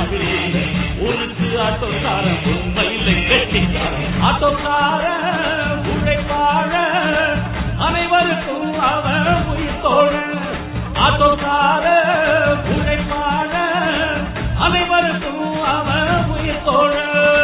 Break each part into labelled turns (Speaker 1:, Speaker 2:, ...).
Speaker 1: வாழ்வில் ஊருக்கு ஆட்டோக்கார உண்மையில் கெட்டிக்கார ஆட்டோக்கார உழைப்பாழ அனைவருக்கும் அவன் உயிர் தோழன் ஆட்டோக்கார உழைப்பாழ அனைவருக்கும் அவன் உயிர் தோழன்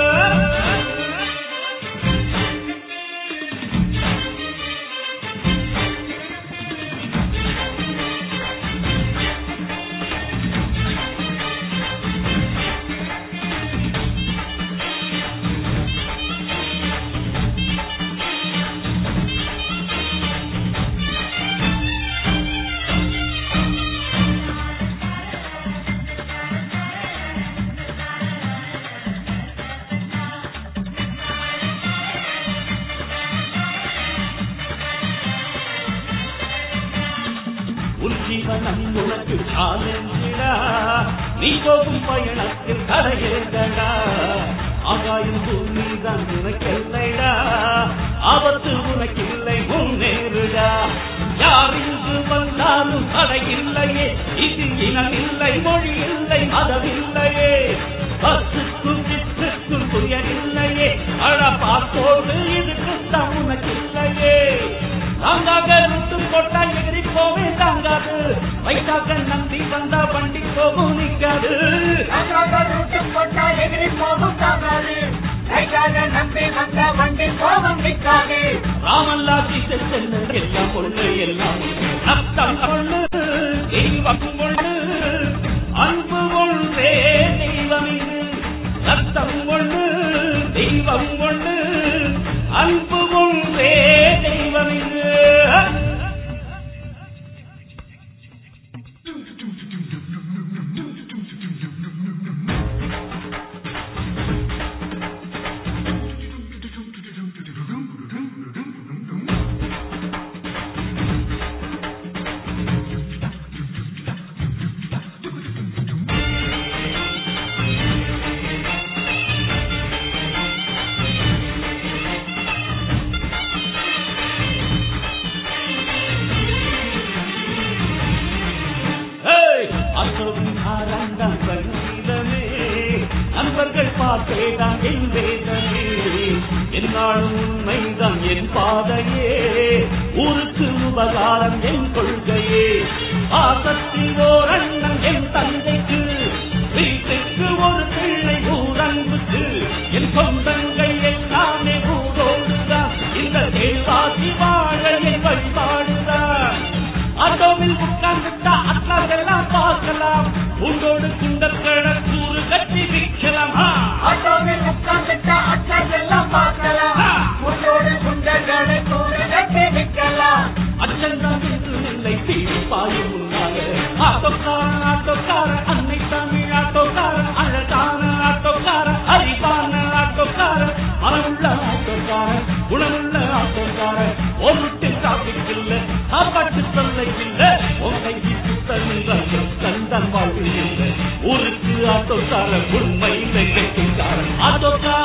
Speaker 1: உன் ஜீவனம் உனக்கு சாலஞ்சிடா நீ போகும் பயணத்தில் தடையேதடா ஆகாயம் பூமிதான் உனக்கெல்லைடா ஆபத்து உனக்கில்லை முன்னேறுடா யார் இங்கு வந்தாலும் தடையில்லையே இது இனமில்லை மொழி இல்லை மதமில்லையே பஸ்ஸுக்கும் சிற்றுக்கும் துயரில்லையே அழ பார்த்தோடு இது குத்தம் உனக்கில்லையே தாங்காக ருட்டும் போட்டா எகிரி போவே தாங்காது வைத்தாக்க நம்பி வந்தா வண்டி போகும் நிக்காது
Speaker 2: அங்காக ரூட்டு போட்டா எதிரி போகும் தாங்காது கைக்காக நம்பி வந்த வண்டி போகும் நிற்காது
Speaker 1: ராமல்லாசி செல்ல எல்லாம் பொண்ணு எல்லாம் ஒண்ணு. ரத்தம் பொண்ணு தெய்வம் பொண்ணு அன்பு ஒன்றே தெய்வம் இது ரத்தம் ஒண்ணு தெய்வம் ஒண்ணு அன்பு ஒன்றே தெய்வம் இது ஏய், அசோகம் ஆரண்டம் சங்கீதமே நண்பர்கள் பார்த்தேதான் என் வேதமே என்னாலும் உண்மைதான் என் பாதையே ஊருக்கு உபகாரம் என் கொள்கையே பாசத்தில் ஓர் அண்ணன் என் தந்தைக்கு வீட்டுக்கு ஒரு பிள்ளை ஊரன்புக்கு என் சொந்தங்கள் எல்லாமே ஊரோடுதான் இந்த தேவாசி வாழ என் வழிபாடுதான் ஆட்டோவில் உட்கார்ந்துட்டா அட்லாஸ் எல்லாம் பார்க்கலாம் உங்களோடு குண்டற்கட கூறு கட்டி விற்கலாம் ஆ.
Speaker 2: ஆட்டோவில் உட்கார்ந்துட்டா அச்சாஸ் எல்லாம் பார்க்கலாம் உன்னோடு குண்டர்களை கூறு கட்டி விற்கலாம்
Speaker 1: அச்சந்தான் என்று இல்லை தீவி பாயும் முன்னால ஆட்டோக்காரன் ஆட்டோக்காரன் அன்னை தமிழ் ஆட்டோக்காரன் அழகான ஆட்டோக்காரன் அறிவான ஆட்டோக்காரன் மனமுள்ள ஆட்டோக்காரன் குணமுள்ள ஆட்டோக்காரன் ஒரு டிராபிக் இல்ல சாப்பாட்டு தொல்லை இல்ல உங்களை கந்தன் வாழ்வில் இல்லை ஊருக்கு ஆட்டோக்காரன் உண்மையில கெட்டிக்காரன் ஆட்டோக்காரன்